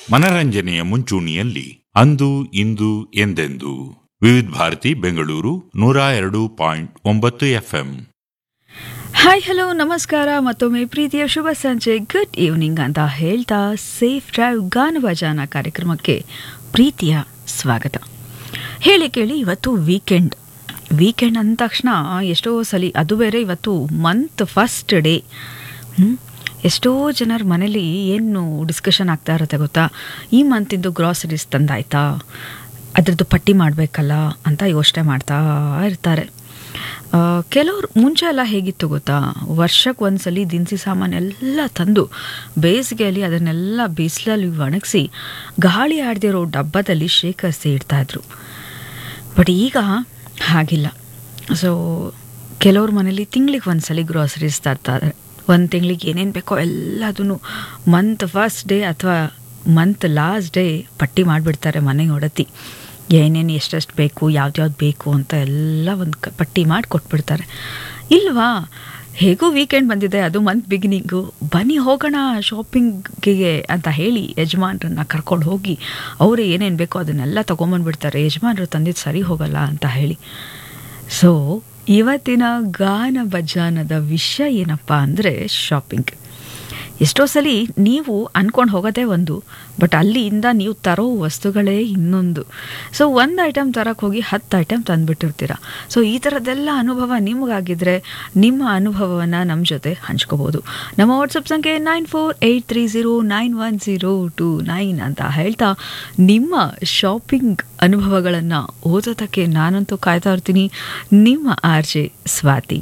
ಮನರಂಜನೆಯ ಮುಂಚೂಣಿಯಲ್ಲಿ ಅಂದು ಇಂದು ಎಂದೆಂದು ವಿವಿಧ ಭಾರತಿ ಬೆಂಗಳೂರು ನೂರ ಎರಡು ಪಾಯಿಂಟ್ ಒಂಬತ್ತು ಎಫ್ಎಂ ಹಾಯ್ ಹಲೋ ನಮಸ್ಕಾರ ಮತ್ತೊಮ್ಮೆ ಪ್ರೀತಿಯ ಶುಭ ಸಂಜೆ ಗುಡ್ ಈವ್ನಿಂಗ್ ಅಂತ ಹೇಳ್ತಾ ಸೇಫ್ ಡ್ರೈವ್ ಗಾನಭಜಾನ ಕಾರ್ಯಕ್ರಮಕ್ಕೆ ಪ್ರೀತಿಯ ಸ್ವಾಗತ ಹೇಳಿ ಕೇಳಿ ಇವತ್ತು ವೀಕೆಂಡ್ ವೀಕೆಂಡ್ ಅಂದ ತಕ್ಷಣ ಎಷ್ಟೋ ಸಲ ಅದು ಬೇರೆ ಇವತ್ತು ಮಂತ್ ಫಸ್ಟ್ ಡೇ ಎಷ್ಟೋ ಜನರ ಮನೇಲಿ ಏನು ಡಿಸ್ಕಷನ್ ಆಗ್ತಾ ಇರುತ್ತೆ ಗೊತ್ತಾ ಈ ಮಂತಿಂದು ಗ್ರಾಸರೀಸ್ ತಂದಾಯ್ತಾ ಅದ್ರದ್ದು ಪಟ್ಟಿ ಮಾಡಬೇಕಲ್ಲ ಅಂತ ಯೋಚನೆ ಮಾಡ್ತಾ ಇರ್ತಾರೆ ಆ, ಕೆಲವ್ರು ಮುಂಚೆ ಎಲ್ಲ ಹೇಗಿತ್ತು ಗೊತ್ತಾ ವರ್ಷಕ್ಕೆ ಒಂದ್ಸಲಿ ದಿನಸಿ ಸಾಮಾನು ಎಲ್ಲ ತಂದು ಬೇಸಿಗೆಯಲ್ಲಿ ಅದನ್ನೆಲ್ಲ ಬಿಸಿಲಲ್ಲಿ ಒಣಗಿಸಿ ಗಾಳಿ ಆಡ್ದಿರೋ ಡಬ್ಬದಲ್ಲಿ ಶೇಖರಿಸಿ ಇಡ್ತಾಯಿದ್ರು ಬಟ್ ಈಗ ಹಾಗಿಲ್ಲ ಸೊ ಕೆಲವ್ರ ಮನೇಲಿ ತಿಂಗಳಿಗೆ ಒಂದ್ಸಲಿ ಗ್ರಾಸರೀಸ್ ತರ್ತಾರೆ ಒಂದು ತಿಂಗಳಿಗೆ ಏನೇನು ಬೇಕೋ ಎಲ್ಲದನ್ನು ಮಂತ್ ಫಸ್ಟ್ ಡೇ ಅಥವಾ ಮಂತ್ ಲಾಸ್ಟ್ ಡೇ ಪಟ್ಟಿ ಮಾಡಿಬಿಡ್ತಾರೆ ಮನೆ ಒಡತಿ ಏನೇನು ಎಷ್ಟೆಷ್ಟು ಬೇಕು ಯಾವ್ದ್ಯಾವ್ದು ಬೇಕು ಅಂತ ಎಲ್ಲ ಒಂದು ಕ ಪಟ್ಟಿ ಮಾಡಿ ಕೊಟ್ಬಿಡ್ತಾರೆ ಇಲ್ವಾ ಹೇಗೂ ವೀಕೆಂಡ್ ಬಂದಿದೆ ಅದು ಮಂತ್ ಬಿಗಿನಿಂಗು ಬನ್ನಿ ಹೋಗೋಣ ಶಾಪಿಂಗಿಗೆ ಅಂತ ಹೇಳಿ ಯಜಮಾನ್ರನ್ನ ಕರ್ಕೊಂಡು ಹೋಗಿ ಅವರೇ ಏನೇನು ಬೇಕೋ ಅದನ್ನೆಲ್ಲ ತೊಗೊಂಬಂದ್ಬಿಡ್ತಾರೆ ಯಜಮಾನ್ರು ತಂದಿದ್ದು ಸರಿ ಹೋಗಲ್ಲ ಅಂತ ಹೇಳಿ ಸೊ ಇವತ್ತಿನ ಗಾನ ಭಜಾನದ ವಿಷಯ ಏನಪ್ಪ ಅಂದರೆ ಶಾಪಿಂಗ್ ಎಷ್ಟೋ ಸಲ ನೀವು ಅನ್ಕೊಂಡು ಹೋಗೋದೇ ಒಂದು ಬಟ್ ಅಲ್ಲಿಂದ ನೀವು ತರೋ ವಸ್ತುಗಳೇ ಇನ್ನೊಂದು ಸೊ ಒಂದು ಐಟಮ್ ತರಕ್ಕೆ ಹೋಗಿ ಹತ್ತು ಐಟಮ್ ತಂದುಬಿಟ್ಟಿರ್ತೀರ ಸೊ ಈ ಥರದ್ದೆಲ್ಲ ಅನುಭವ ನಿಮಗಾಗಿದ್ರೆ ನಿಮ್ಮ ಅನುಭವವನ್ನು ನಮ್ಮ ಜೊತೆ ಹಂಚ್ಕೋಬೋದು ನಮ್ಮ ವಾಟ್ಸಪ್ ಸಂಖ್ಯೆ nine four eight three zero nine one zero two nine ಅಂತ ಹೇಳ್ತಾ ನಿಮ್ಮ ಶಾಪಿಂಗ್ ಅನುಭವಗಳನ್ನು ಓದೋದಕ್ಕೆ ನಾನಂತೂ ಕಾಯ್ತಾ ಇರ್ತೀನಿ ನಿಮ್ಮ ಆರ್ ಜೆ ಸ್ವಾತಿ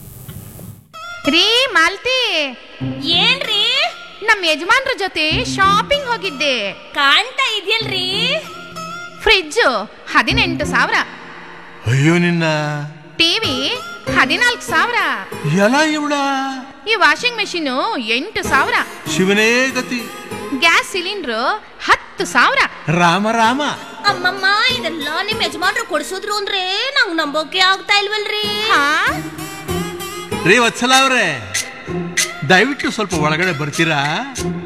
ರೀ ಮಾಲ್ತಿ ಏನ್ರಿ ನಮ್ ಯಜಮಾನ್ರ ಜೊತೆ ಶಾಪಿಂಗ್ ಹೋಗಿದ್ದೆ ಕಾಣ್ತಾ ಇದೆಯಲ್ರಿ ಫ್ರಿಡ್ಜ್ ಹದಿನೆಂಟು ಸಾವಿರ ಅಯ್ಯೋ ನಿನ್ನ ಟಿವಿ ಹದಿನಾಲ್ಕು ಸಾವಿರ ಎಲ್ಲ ಇವಳ ಈ ವಾಷಿಂಗ್ ಮೆಷಿನ್ ಎಂಟು ಸಾವಿರ ಶಿವನೇ ಗತಿ ಗ್ಯಾಸ್ ಸಿಲಿಂಡ್ರು ಹತ್ತು ಸಾವಿರ ರಾಮ ರಾಮ ಅಮ್ಮಮ್ಮ ಇದೆಲ್ಲ ನಿಮ್ ಯಜಮಾನ್ರು ಕೊಡ್ಸಿದ್ರು ಅಂದ್ರೆ ನಂಗ್ ನಂಬೋಕೆ ಆಗ್ತಾ ಇಲ್ವಲ್ರಿ ಹಾ ರೀ ವತ್ಸಲ ಅವ್ರೆ ದಯವಿಟ್ಟು ಸ್ವಲ್ಪ ಒಳಗಡೆ ಬರ್ತೀರಾ